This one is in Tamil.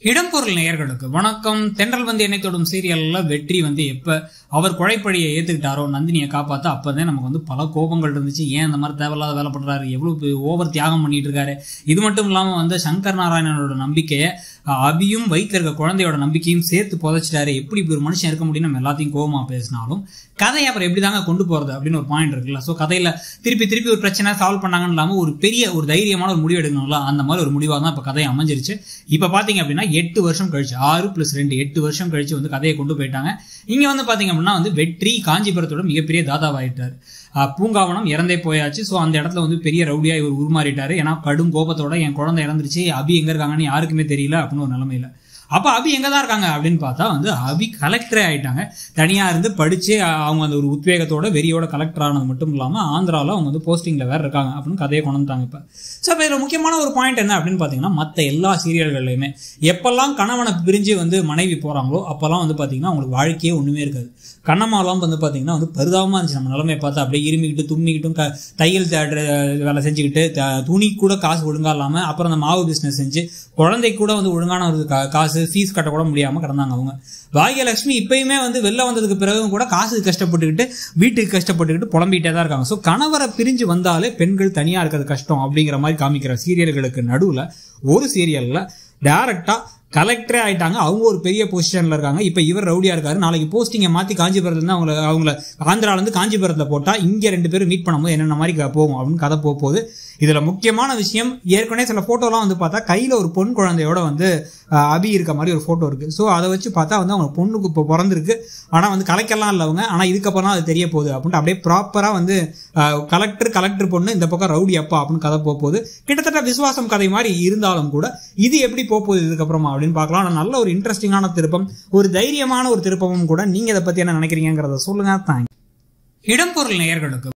இடம்பொருள் நேயர்களுக்கு வணக்கம் தென்றல் வந்து என்னை தொடும் சீரியல்ல வெற்றி வந்து எப்ப அவர் குழைப்படியை ஏத்துக்கிட்டாரோ நந்தினியை காப்பாத்த அப்பதான் நமக்கு வந்து பல கோபங்கள் இருந்துச்சு ஏன் இந்த மாதிரி தேவையில்லாத வேலை பண்றாரு எவ்வளவு ஓவர் தியாகம் பண்ணிட்டு இருக்காரு இது மட்டும் இல்லாம வந்து சங்கர் நாராயணனோட நம்பிக்கையை அஹ், அபியும் வயிற்றுல இருக்க குழந்தையோட நம்பிக்கையும் சேர்த்து புதைச்சிட்டாரு எப்படி இப்படி ஒரு மனுஷன் இருக்க முடியும் நம்ம எல்லாத்தையும் கோபமா பேசினாலும் கதையை அப்புறம் எப்படி தாங்க கொண்டு போறது அப்படின்னு ஒரு பாயிண்ட் இருக்குல்ல ஸோ கதையில திருப்பி திருப்பி ஒரு பிரச்சனை சால்வ் பண்ணாங்கன்னு இல்லாம ஒரு பெரிய ஒரு தைரியமான ஒரு முடிவு எடுக்கணும்ல அந்த மாதிரி ஒரு முடிவாக தான் இப்போ கதை அமைஞ்சிருச்சு இப்போ பார்த்தீங்க அப்படின்னா எட்டு வருஷம் கழிச்சு ஆறு ப்ளஸ் ரெண்டு எட்டு வருஷம் கழிச்சு வந்து கதையை கொண்டு போயிட்டாங்க இங்க வந்து பாத்தீங்க அப்படின்னா வந்து வெற்றி காஞ்சிபுரத்தோட மிகப்பெரிய தாதாவாயிட்டார் ஆஹ் பூங்காவனம் இறந்தே போயாச்சு ஸோ அந்த இடத்துல வந்து பெரிய ரவுடியா இவர் உருமாறிட்டாரு ஏன்னா கடும் கோபத்தோட என் குழந்தை இறந்துருச்சு அபி எங்க இருக்காங்கன்னு யாருக்குமே தெரியல அப்படின்னு ஒரு நிலைமையில அப்ப அபி எங்க தான் இருக்காங்க அப்படின்னு பார்த்தா வந்து அபி கலெக்டரே ஆயிட்டாங்க தனியா இருந்து படிச்சு அஹ், அவங்க அந்த ஒரு உத்வேகத்தோட வெறியோட கலெக்டர் ஆனது மட்டும் இல்லாம ஆந்திரால அவங்க வந்து போஸ்டிங்ல வேற இருக்காங்க அப்படின்னு கதையை கொண்டு வந்துட்டாங்க இப்ப ஸோ இப்போ இதில் முக்கியமான ஒரு பாயிண்ட் என்ன அப்படின்னு பார்த்தீங்கன்னா மற்ற எல்லா சீரியல்கள்லையுமே எப்பெல்லாம் கணவனை பிரிஞ்சு வந்து மனைவி போகிறாங்களோ அப்போல்லாம் வந்து பார்த்தீங்கன்னா அவங்களுக்கு வாழ்க்கையே ஒன்றுமே இருக்காது கண்ணம்மாலாம் வந்து பார்த்தீங்கன்னா வந்து பரிதாபமாக இருந்துச்சு நம்ம நிலைமையை பார்த்து அப்படியே இருமிக்கிட்டு தும்மிக்கிட்டும் க தையல் தேடுற வேலை செஞ்சுக்கிட்டு த- துணி கூட காசு ஒழுங்கா இல்லாமல் அப்புறம் அந்த மாவு பிஸ்னஸ் செஞ்சு குழந்தைக்கு கூட வந்து ஒழுங்கான ஒரு கா- காசு ஃபீஸ் கட்ட கூட முடியாமல் கிடந்தாங்க அவங்க பாகியலட்சுமி இப்பயுமே வந்து வெளில வந்ததுக்கு பிறகும் கூட காசுக்கு கஷ்டப்பட்டுக்கிட்டு வீட்டுக்கு கஷ்டப்பட்டுக்கிட்டு புலம்பிட்டே தான் இருக்காங்க ஸோ கணவரை பிரிஞ்சு வந்தாலே பெண்கள் தனியாக இருக்கிறது கஷ்டம் அப்படிங்கிற மாதிரி காமிக்கிற சீரியல்களுக்கு நடுவில் ஒரு சீரியலில் டேரெக்டாக கலெக்டரே ஆயிட்டாங்க அவங்க ஒரு பெரிய பொசிஷன்ல இருக்காங்க இப்போ இவர் ரவுடியா இருக்காரு நாளைக்கு போஸ்டிங்கை மாத்தி காஞ்சிபுரத்துல இருந்து அவங்கள அவங்கள ஆந்திரால இருந்து காஞ்சிபுரத்துல போட்டா இங்க ரெண்டு பேரும் மீட் பண்ணும்போது என்னென்ன மாதிரி க- போகும் அப்படின்னு கதை போக போகுது இதுல முக்கியமான விஷயம் ஏற்கனவே சில போட்டோலாம் வந்து பார்த்தா கையில ஒரு பொன் குழந்தையோட வந்து அஹ், அபி இருக்க மாதிரி ஒரு போட்டோ இருக்கு ஸோ அதை வச்சு பார்த்தா வந்து அவங்க பொண்ணுக்கு இப்போ பிறந்திருக்கு ஆனா வந்து கலைக்கலாம் இல்லை அவங்க ஆனா இதுக்கப்புறம் தான் அது தெரிய போகுது அப்படின்ட்டு அப்படியே ப்ராப்பரா வந்து கலெக்டர் கலெக்டர் பொண்ணு இந்த பக்கம் ரவுடி அப்பா அப்படின்னு கதை போக போகுது கிட்டத்தட்ட விசுவாசம் கதை மாதிரி இருந்தாலும் கூட இது எப்படி போக போகுது இதுக்கப்புறமா அப்படின்னு பார்க்கலாம் ஆனா நல்ல ஒரு இன்ட்ரெஸ்டிங்கான திருப்பம் ஒரு தைரியமான ஒரு திருப்பமும் கூட நீங்க இதை பத்தி என்ன நினைக்கிறீங்கிறத சொல்லுங்க தேங்க்ஸ் இடம்பொருள் நேயர்களுக்கு